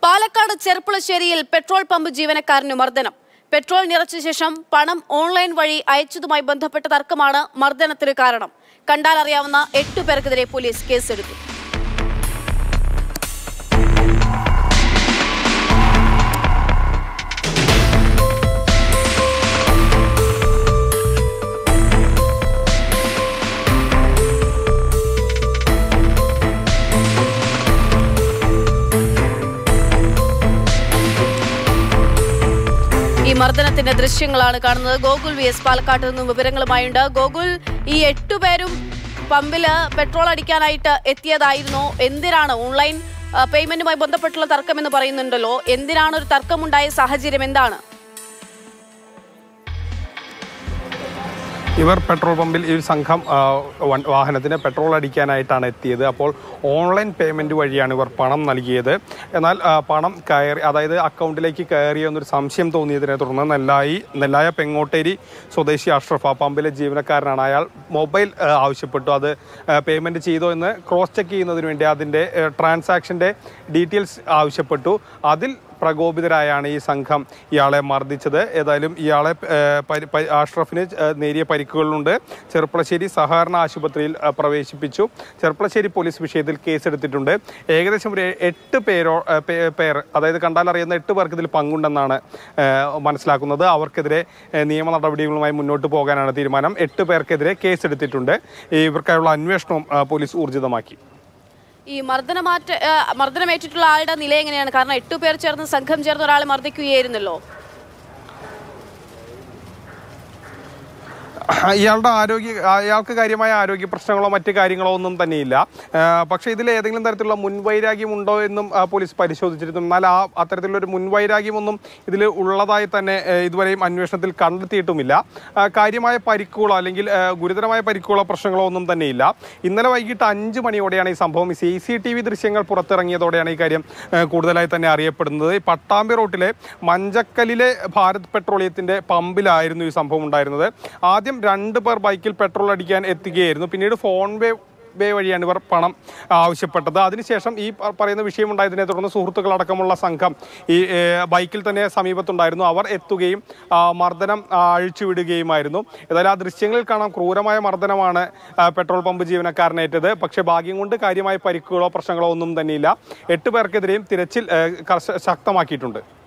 Palakkad ചെർപ്പുളശ്ശേരിയിൽ petrol pump ജീവനക്കാരന് മർദ്ദനം petrol നിറച്ച ശേഷം പണം ഓൺലൈൻ വഴി അയച്ചതുമായി ബന്ധപ്പെട്ട തർക്കമാണ് മർദ്ദനത്തിന് കാരണം കണ്ടാൽ അറിയാവുന്ന എട്ടു പേർക്കെതിരെ പോലീസ് കേസെടുത്തു ഈ മർദ്ദനത്തിന്റെ ദൃശ്യങ്ങളാണ് കാണുന്നത് ഗോകുൽ വി എസ് പാലക്കാട്ട് നിന്നും വിവരങ്ങളുമായുണ്ട് ഗോകുൽ ഈ എട്ടുപേരും പമ്പില് പെട്രോൾ അടിക്കാനായിട്ട് എത്തിയതായിരുന്നു എന്തിനാണ് ഓൺലൈൻ ആ, പേയ്മെന്റുമായി ബന്ധപ്പെട്ടുള്ള തർക്കം എന്ന് പറയുന്നുണ്ടല്ലോ എന്തിനാണ് ഒരു തർക്കമുണ്ടായ സാഹചര്യം എന്താണ് ഇവർ പെട്രോൾ പമ്പിൽ ഈ ഒരു സംഘം ആ, വൺ- വാഹനത്തിന് പെട്രോൾ അടിക്കാനായിട്ടാണ് എത്തിയത് അപ്പോൾ ഓൺലൈൻ പേയ്മെന്റ് വഴിയാണ് ഇവർ പണം നൽകിയത് എന്നാൽ ആ, പണം കയറി അതായത് അക്കൗണ്ടിലേക്ക് കയറിയോ എന്നൊരു സംശയം തോന്നിയതിനെ തുടർന്ന് നെല്ലായി നെല്ലായ പെങ്ങോട്ടേരി സ്വദേശി അഷ്റഫ് ആ പമ്പിലെ ജീവനക്കാരനാണ് അയാൾ മൊബൈൽ ആ, ആവശ്യപ്പെട്ടു അത് പേയ്മെന്റ് ചെയ്തോ എന്ന് ക്രോസ് ചെക്ക് ചെയ്യുന്നതിന് വേണ്ടി അതിൻ്റെ ട്രാൻസാക്ഷൻ്റെ ഡീറ്റെയിൽസ് ആവശ്യപ്പെട്ടു അതിൽ പ്രകോപിതരായാണ് ഈ സംഘം ഇയാളെ മർദ്ദിച്ചത് ഏതായാലും ഇയാളെ ഏഹ്, പരി- പരി- അഷ്റഫിന് ഏഹ്, നേരിയ പരിക്കുകളുണ്ട് ചെർപ്പളശ്ശേരി സഹകരണ ആശുപത്രിയിൽ ഏഹ്, പ്രവേശിപ്പിച്ചു ചെർപ്പളശ്ശേരി പോലീസ് വിഷയത്തിൽ കേസെടുത്തിട്ടുണ്ട് ഏകദേശം ഒരു എട്ട് പേരോ ഏഹ്, പേ- പേർ അതായത് കണ്ടാൽ അറിയുന്ന എട്ട് പേർക്ക് ഇതിൽ പങ്കുണ്ടെന്നാണ് ഏഹ്, മനസ്സിലാക്കുന്നത് അവർക്കെതിരെ ഏഹ്, നിയമ നടപടികളുമായി മുന്നോട്ട് പോകാനാണ് തീരുമാനം എട്ട് പേർക്കെതിരെ കേസെടുത്തിട്ടുണ്ട് ഇവർക്കായുള്ള അന്വേഷണവും ഏഹ്, പോലീസ് ഊർജിതമാക്കി ഈ മർദ്ദനമാറ്റ ആ, മർദ്ദനമേറ്റിട്ടുള്ള ആളുടെ നില എങ്ങനെയാണ് കാരണം എട്ടു പേർ ചേർന്ന് സംഘം ചേർന്ന് ഒരാളെ മർദ്ദിക്കുകയായിരുന്നല്ലോ ഇയാളുടെ ആരോഗ്യ അയാൾക്ക് കാര്യമായ ആരോഗ്യ പ്രശ്നങ്ങളോ മറ്റു കാര്യങ്ങളോ ഒന്നും തന്നെയില്ല ആ, പക്ഷേ ഇതിൽ ഏതെങ്കിലും തരത്തിലുള്ള മുൻവൈരാഗ്യം ഉണ്ടോ എന്നും ആ, പോലീസ് പരിശോധിച്ചിരുന്നു എന്നാൽ ആ അത്തരത്തിലുള്ളൊരു മുൻവൈരാഗ്യമൊന്നും ഇതിൽ ഉള്ളതായി തന്നെ ആ, ഇതുവരെയും അന്വേഷണത്തിൽ കണ്ടെത്തിയിട്ടുമില്ല ആ, കാര്യമായ പരിക്കുകളോ അല്ലെങ്കിൽ ആ, ഗുരുതരമായ പരിക്കുകളോ പ്രശ്നങ്ങളോ ഒന്നും തന്നെയില്ല ഇന്നലെ വൈകിട്ട് അഞ്ച് മണിയോടെയാണ് ഈ സംഭവം സി സി ടി വി ദൃശ്യങ്ങൾ പുറത്തിറങ്ങിയതോടെയാണ് ഈ കാര്യം ആ, കൂടുതലായി തന്നെ അറിയപ്പെടുന്നത് ഈ പട്ടാമ്പി റോട്ടിലെ മഞ്ചക്കലിലെ ഭാരത് പെട്രോളിയത്തിന്റെ പമ്പിലായിരുന്നു ഈ സംഭവം ഉണ്ടായിരുന്നത് ആദ്യം രണ്ട് പേർ ബൈക്കിൽ പെട്രോൾ അടിക്കാൻ എത്തുകയായിരുന്നു പിന്നീട് ഫോൺ പേ പേ വഴിയാണ് ഇവർ പണം ആവശ്യപ്പെട്ടത് അതിനുശേഷം ഈ പ- പറയുന്ന വിഷയമുണ്ടായതിനെ തുടർന്ന് സുഹൃത്തുക്കളടക്കമുള്ള സംഘം ഈ ഏഹ്, ബൈക്കിൽ തന്നെ സമീപത്തുണ്ടായിരുന്നു അവർ എത്തുകയും ആ, മർദ്ദനം ആ, അഴിച്ചുവിടുകയുമായിരുന്നു ഏതായാലും ആ ദൃശ്യങ്ങളിൽ കാണാം ക്രൂരമായ മർദ്ദനമാണ് ആ, പെട്രോൾ പമ്പ് ജീവനക്കാരനേറ്റത് പക്ഷേ ഭാഗ്യം കൊണ്ട് കാര്യമായ പരിക്കുകളോ പ്രശ്നങ്ങളോ ഒന്നും തന്നെയില്ല എട്ട് പേർക്കെതിരെയും തിരച്ചിൽ ഏഹ്, കർശ- ശക്തമാക്കിയിട്ടുണ്ട്